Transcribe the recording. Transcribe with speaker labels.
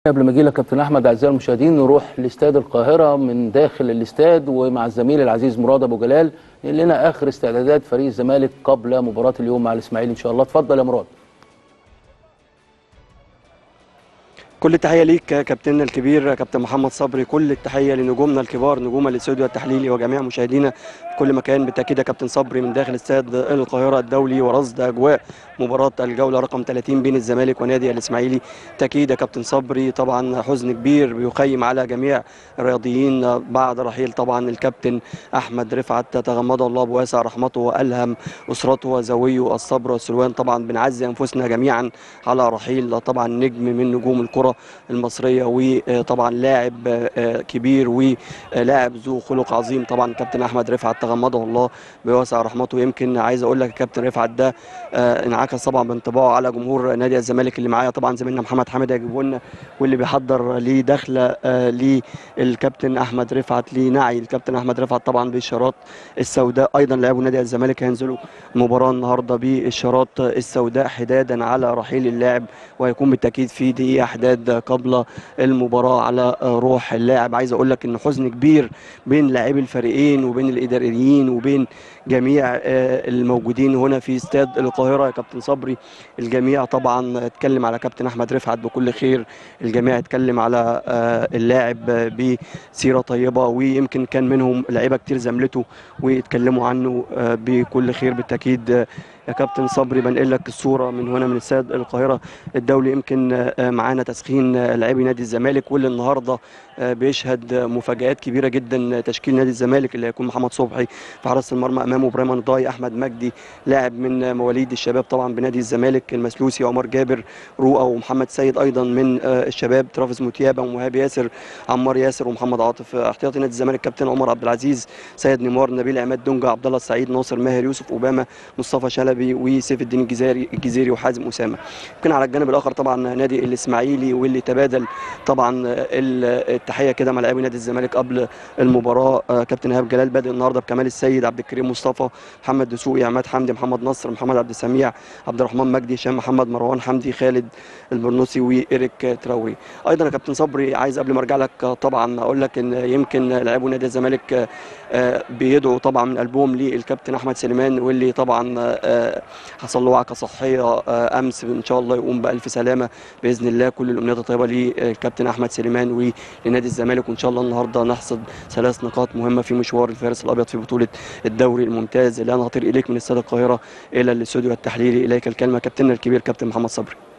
Speaker 1: قبل ما اجي لك كابتن احمد اعزائي المشاهدين نروح لاستاد القاهره من داخل الاستاد ومع الزميل العزيز مراد ابو جلال يقول لنا اخر استعدادات فريق الزمالك قبل مباراه اليوم مع الاسماعيلي ان شاء الله اتفضل يا مراد
Speaker 2: كل التحيه ليك كابتننا الكبير كابتن محمد صبري كل التحيه لنجومنا الكبار نجوم الاستوديو التحليلي وجميع مشاهدينا في كل مكان بالتاكيد يا كابتن صبري من داخل استاد القاهره الدولي ورصد اجواء مباراه الجوله رقم 30 بين الزمالك ونادي الاسماعيلي تاكيد يا كابتن صبري طبعا حزن كبير بيخيم على جميع الرياضيين بعد رحيل طبعا الكابتن احمد رفعت تغمده الله بواسع رحمته والهم اسرته وزويه الصبر والسلوان طبعا بنعزي انفسنا جميعا على رحيل طبعا نجم من نجوم الكره المصريه وطبعا لاعب كبير ولاعب ذو خلق عظيم طبعا كابتن احمد رفعت تغمده الله بواسع رحمته يمكن عايز اقول لك كابتن رفعت ده انعكس طبعا بانطباعه على جمهور نادي الزمالك اللي معايا طبعا زميلنا محمد حامد هيجيبه لنا واللي بيحضر ليه دخله للكابتن احمد رفعت لنعي الكابتن احمد رفعت طبعا بالشارات السوداء ايضا لاعبو نادي الزمالك هينزلوا المباراه النهارده بالشارات السوداء حدادا على رحيل اللاعب وهيكون بالتاكيد في دقيقه حداد قبل المباراه على روح اللاعب عايز اقول لك ان حزن كبير بين لاعبي الفريقين وبين الاداريين وبين جميع الموجودين هنا في استاد القاهره يا كابتن صبري الجميع طبعا اتكلم على كابتن احمد رفعت بكل خير الجميع اتكلم على اللاعب بسيره طيبه ويمكن كان منهم لعيبه كتير زملته ويتكلموا عنه بكل خير بالتاكيد يا كابتن صبري بنقل لك الصوره من هنا من استاد القاهره الدولي يمكن معانا تسخين لاعبي نادي الزمالك واللي النهارده بيشهد مفاجات كبيره جدا تشكيل نادي الزمالك اللي هيكون محمد صبحي في حراسه المرمى امامه ابراهيم نضاي احمد مجدي لاعب من مواليد الشباب طبعا بنادي الزمالك المسلوسي عمر جابر رؤى ومحمد سيد ايضا من الشباب ترافيس متيابه ومهاب ياسر عمار ياسر ومحمد عاطف احتياطي نادي الزمالك كابتن عمر عبد العزيز سيد نيمار نبيل عماد دونجا عبد الله السعيد ناصر ماهر يوسف اوباما مصطفى شلبي وسيف الدين الجزيري الجزيري وحازم اسامه يمكن على الجانب الاخر طبعا نادي الاسماعيلي واللي تبادل طبعا التحيه كده مع لاعبي نادي الزمالك قبل المباراه كابتن ايهاب جلال بادئ النهارده بكمال السيد عبد الكريم مصطفى محمد دسوقي عماد حمدي محمد نصر محمد عبد السميع عبد الرحمن مجدي هشام محمد مروان حمدي خالد البرنوسي وايريك تراوري ايضا يا كابتن صبري عايز قبل ما ارجع لك طبعا اقول لك ان يمكن لاعبو نادي الزمالك بيدعوا طبعا من قلبهم للكابتن احمد سليمان واللي طبعا حصل له وعكه صحيه امس ان شاء الله يقوم بالف سلامه باذن الله كل الامنيات الطيبه للكابتن احمد سليمان ولنادي الزمالك وان شاء الله النهارده نحصد ثلاث نقاط مهمه في مشوار الفارس الابيض في بطوله الدوري الممتاز اللي انا هطير اليك من استاد القاهره الى الاستوديو التحليلي اليك الكلمه كابتننا الكبير كابتن محمد صبري